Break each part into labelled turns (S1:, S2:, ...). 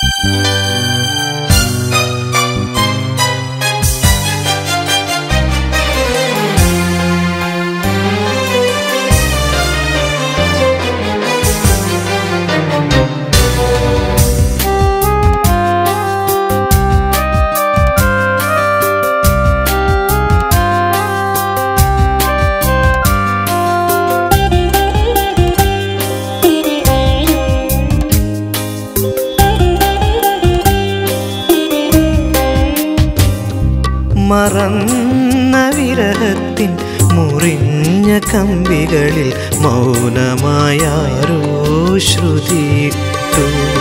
S1: മറന്ന വിരഹത്തിൻ മുറിഞ്ഞ കമ്പികളിൽ മൗനമായാരോ ശ്രുതിയിട്ടു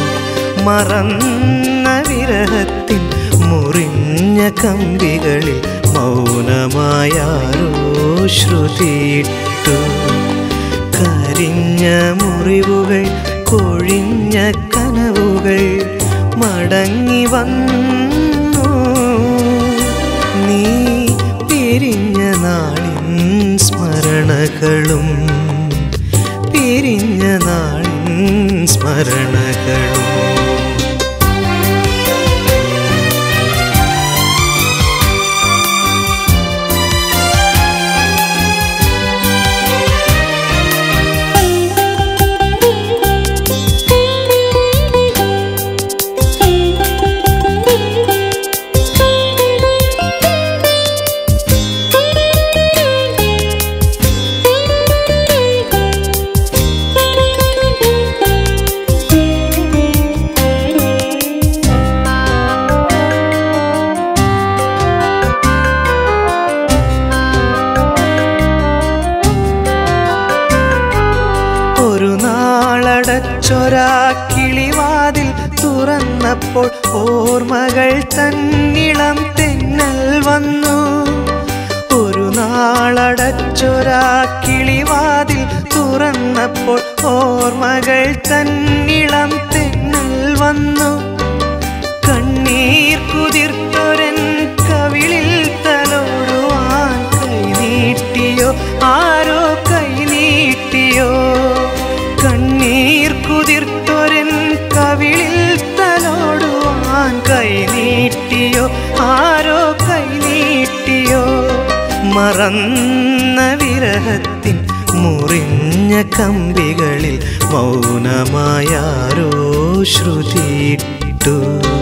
S1: മറന്ന വിരഹത്തിൻ മുറിഞ്ഞ കമ്പികളിൽ മൗനമായാരോ ശ്രുതിയിട്ടു കരിഞ്ഞ മുറിവുകൾ കൊഴിഞ്ഞ കനവുകൾ മടങ്ങി വന്നു നീ പിരിഞ്ഞ നാളിൻ സ്മരണകളും പിരിഞ്ഞ നാളിൻ സ്മരണകളും ഒരു നാളടച്ചൊരാ കിളിവാതിൽ തുറന്നപ്പോൾ ഓർമ്മകൾ തന്നിളം തെന്നൽ വന്നു ഒരു നാളടച്ചൊരാ കിളിവാതിൽ തുറന്നപ്പോൾ ഓർമ്മകൾ തന്നിളം തെന്നൽ വന്നു കണ്ണീർ കുതിർത്തൊരൻ കവിളിൽ തലോടുവാൻ കൈനീട്ടിയോ ആരോ കൈനീട്ടിയോ കണ്ണീർ കുതിർത്തൊരൻ കവിളിൽ തലോടുവാൻ കൈനീട്ടിയോ ആരോ കൈനീട്ടിയോ മറന്ന വിരഹത്തിൻ മുറിഞ്ഞ കമ്പികളിൽ മൗനമായാരോ ശ്രുതിയിട്ടു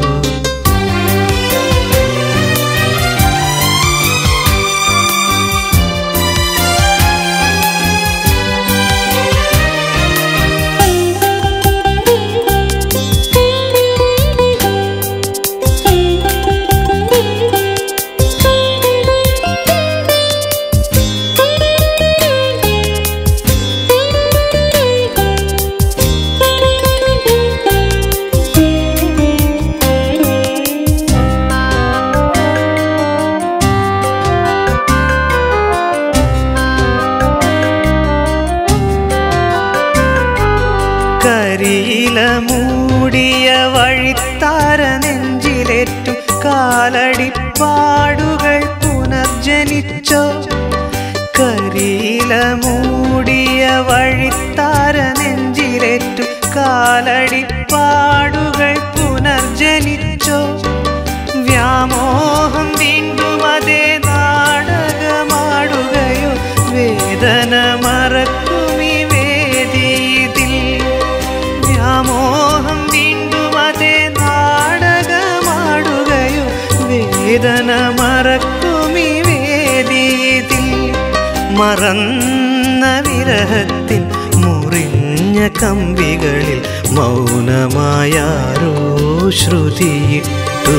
S1: കരിയില മൂടിയ വഴിത്താര നെഞ്ചിലേറ്റും കാലടിപ്പാടുകൾ പുനർജനിച്ചോ കരിയില മൂടിയ വഴിത്താര നെഞ്ചിലേറ്റും കാലടിപ്പാടുകൾ പുനർജനിച്ചോ വ്യാമോഹം വീണ്ടും അതേ നാടകമാടുകയോ വേദന മറക്കുമി വേദിയിൽ വ്യാമോഹം വീണ്ടും അതേ നാടകമാടുകയോ വേദന മറക്കുമി വേദിയിൽ മറന്ന വിരഹത്തിൻ മുറിഞ്ഞ കമ്പികളിൽ മൗനമായാരോ ശ്രുതിയിട്ടു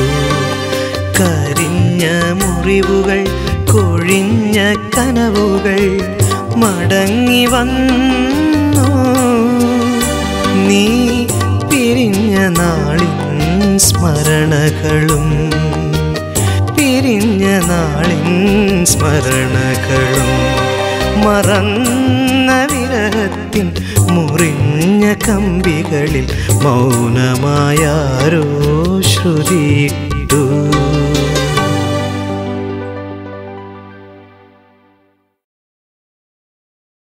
S1: കരിഞ്ഞ മുറിവുകൾ കൊഴിഞ്ഞ കനവുകൾ മടങ്ങി വന്നു നീ പിരിഞ്ഞ നാളിൻ സ്മരണകളും പിരിഞ്ഞ നാളിൻ സ്മരണകളും മറന്ന വിരഹത്തിൻ മുറിഞ്ഞ കമ്പികളിൽ മൗനമായാരോ ശ്രുതിയിട്ടു